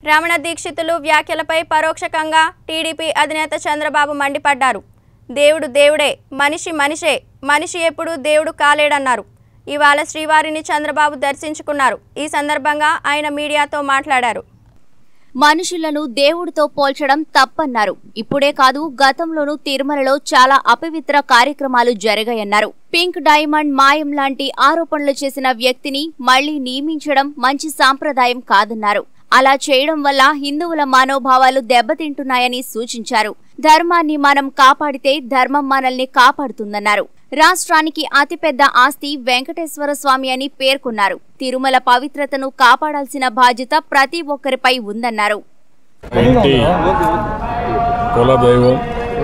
రమణ దీక్షితులు వ్యాఖ్యలపై పరోక్షకంగా టీడీపీ అధినేత చంద్రబాబు మండిపడ్డారు దేవుడు దేవుడే మనిషి మనిషే మనిషి ఎప్పుడు దేవుడు కాలేడన్నారు ఇవాళ శ్రీవారిని చంద్రబాబు దర్శించుకున్నారు ఈ సందర్భంగా ఆయన మీడియాతో మాట్లాడారు మనుషులను దేవుడితో పోల్చడం తప్పన్నారు ఇప్పుడే కాదు గతంలోనూ తిరుమలలో చాలా అపవిత్ర కార్యక్రమాలు జరిగాయన్నారు పింక్ డైమండ్ మాయం లాంటి ఆరోపణలు చేసిన వ్యక్తిని మళ్లీ నియమించడం మంచి సాంప్రదాయం కాదన్నారు అలా చేయడం వల్ల హిందువుల మనోభావాలు దెబ్బతింటున్నాయని సూచించారు ధర్మాన్ని మనం కాపాడితే ధర్మం మనల్ని కాపాడుతుందన్నారు రాష్ట్రానికి అతిపెద్ద ఆస్తి వెంకటేశ్వర స్వామి అని పేర్కొన్నారు తిరుమల పవిత్రతను కాపాడాల్సిన బాధ్యత ప్రతి ఒక్కరిపై ఉందన్నారు ఇంటి కులదైవం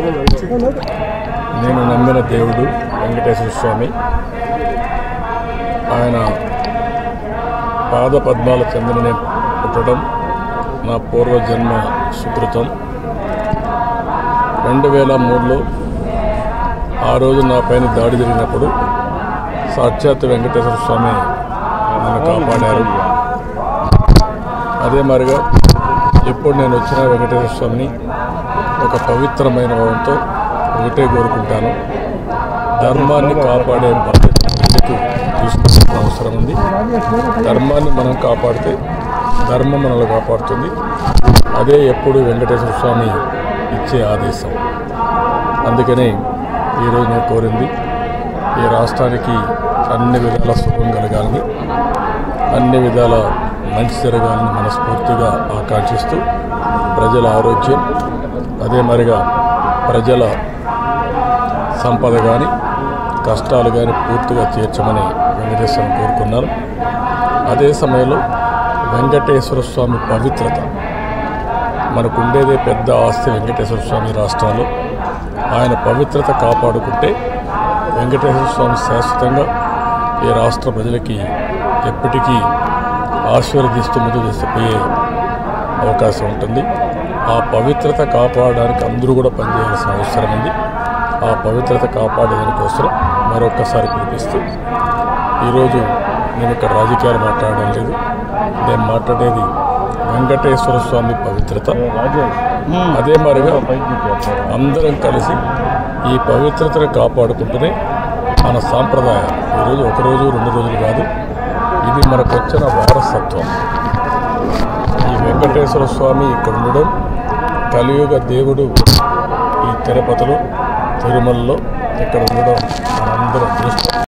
నేను నమ్మిన దేవుడు వెంకటేశ్వర స్వామి ఆయన పాద పద్మాల చెందిన నేను పుట్టడం నా పూర్వజన్మ సుకృతం రెండు వేల మూడులో ఆ రోజు నా పైన దాడి జరిగినప్పుడు సాక్షాత్ వెంకటేశ్వర స్వామి నన్ను కాపాడారు అదే మాదిరిగా ఎప్పుడు నేను వచ్చిన వెంకటేశ్వర స్వామిని ఒక పవిత్రమైన భావంతో ఒకటే కోరుకుంటాను ధర్మాన్ని కాపాడే బాధ్యత ముందుకు తీసుకోవాల్సిన అవసరం ఉంది ధర్మాన్ని మనం కాపాడితే ధర్మం మనల్ని కాపాడుతుంది అదే ఎప్పుడు వెంకటేశ్వర స్వామి ఇచ్చే ఆదేశం అందుకనే ఈరోజు నేను కోరింది ఈ రాష్ట్రానికి అన్ని విధాల సుఖం కలగాలని అన్ని విధాల మంచి జరగాలని మనస్ఫూర్తిగా ఆకాంక్షిస్తూ ప్రజల ఆరోగ్యం అదే మరిగా ప్రజల సంపద కానీ కష్టాలు కానీ పూర్తిగా తీర్చమని వెంకటేశ్వరం కోరుకున్నారు అదే సమయంలో వెంకటేశ్వర స్వామి పవిత్రత మనకు ఉండేదే పెద్ద ఆస్తి వెంకటేశ్వర స్వామి రాష్ట్రంలో ఆయన పవిత్రత కాపాడుకుంటే వెంకటేశ్వర స్వామి శాశ్వతంగా ఈ రాష్ట్ర ప్రజలకి ఎప్పటికీ ఆశీర్వదిస్తూ ముందు తీసుకుపోయే అవకాశం ఉంటుంది ఆ పవిత్రత కాపాడడానికి అందరూ కూడా పనిచేయాల్సిన అవసరం ఉంది ఆ పవిత్రత కాపాడేదానికోసం మరొక్కసారి పిలిపిస్తూ ఈరోజు నేను ఇక్కడ రాజకీయాలు మాట్లాడడం లేదు నేను మాట్లాడేది వెంకటేశ్వర స్వామి పవిత్రత అదే మరిగా అందరం కలిసి ఈ పవిత్రతను కాపాడుకుంటూనే మన సాంప్రదాయం ఈరోజు ఒక రోజు రెండు రోజులు కాదు ఇది మనకు వచ్చిన వారసత్వం ఈ వెంకటేశ్వర స్వామి ఇక్కడ ఉండడం కలియుగ దేవుడు ఈ తిరుపతిలో తిరుమలలో ఇక్కడ ఉండడం మనందరం దృష్టి